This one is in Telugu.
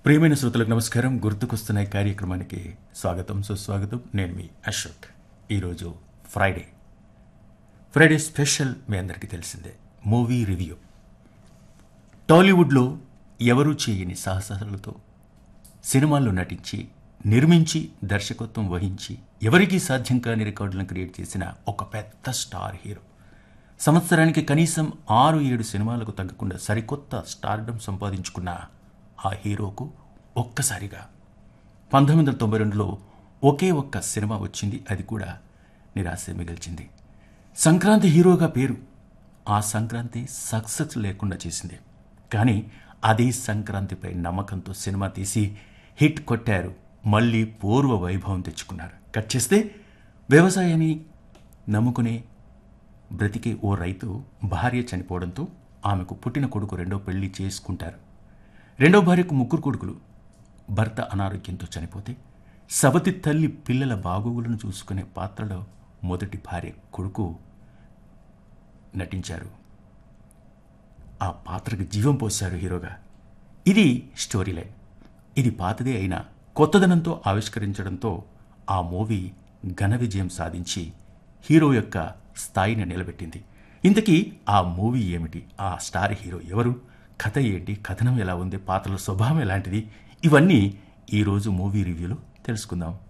ప్రియమైన శ్రోతలకు నమస్కారం గుర్తుకొస్తున్న ఈ కార్యక్రమానికి స్వాగతం సుస్వాగతం నేను మీ అశోక్ ఈరోజు ఫ్రైడే ఫ్రైడే స్పెషల్ మీ అందరికీ తెలిసిందే మూవీ రివ్యూ టాలీవుడ్లో ఎవరూ చేయని సాహసాలతో సినిమాల్లో నటించి నిర్మించి దర్శకత్వం వహించి ఎవరికీ సాధ్యం కాని రికార్డులను క్రియేట్ చేసిన ఒక పెద్ద స్టార్ హీరో సంవత్సరానికి కనీసం ఆరు ఏడు సినిమాలకు తగ్గకుండా సరికొత్త స్టార్డమ్ సంపాదించుకున్న ఆ హీరోకు ఒక్కసారిగా పంతొమ్మిది వందల తొంభై రెండులో ఒకే ఒక్క సినిమా వచ్చింది అది కూడా నిరాశ మిగిల్చింది సంక్రాంతి హీరోగా పేరు ఆ సంక్రాంతి సక్సెస్ లేకుండా చేసింది కానీ అదే సంక్రాంతిపై నమ్మకంతో సినిమా తీసి హిట్ కొట్టారు మళ్ళీ పూర్వ వైభవం తెచ్చుకున్నారు కట్ చేస్తే వ్యవసాయాన్ని నమ్ముకునే బ్రతికే ఓ రైతు భార్య చనిపోవడంతో ఆమెకు పుట్టిన కొడుకు రెండో పెళ్లి చేసుకుంటారు రెండో భార్యకు ముగ్గురు కొడుకులు భర్త అనారోగ్యంతో చనిపోతే సవతి తల్లి పిల్లల బాగోగులను చూసుకునే పాత్రలో మొదటి భార్య కొడుకు నటించారు ఆ పాత్రకు జీవం పోశారు హీరోగా ఇది స్టోరీ లైన్ ఇది పాతదే అయినా కొత్తదనంతో ఆవిష్కరించడంతో ఆ మూవీ ఘన విజయం సాధించి హీరో యొక్క స్థాయిని నిలబెట్టింది ఇంతకీ ఆ మూవీ ఏమిటి ఆ స్టార్ హీరో ఎవరు కథ ఏంటి కథనం ఎలా ఉంది పాత్రల స్వభావం ఎలాంటిది ఇవన్నీ ఈరోజు మూవీ రివ్యూలో తెలుసుకుందాం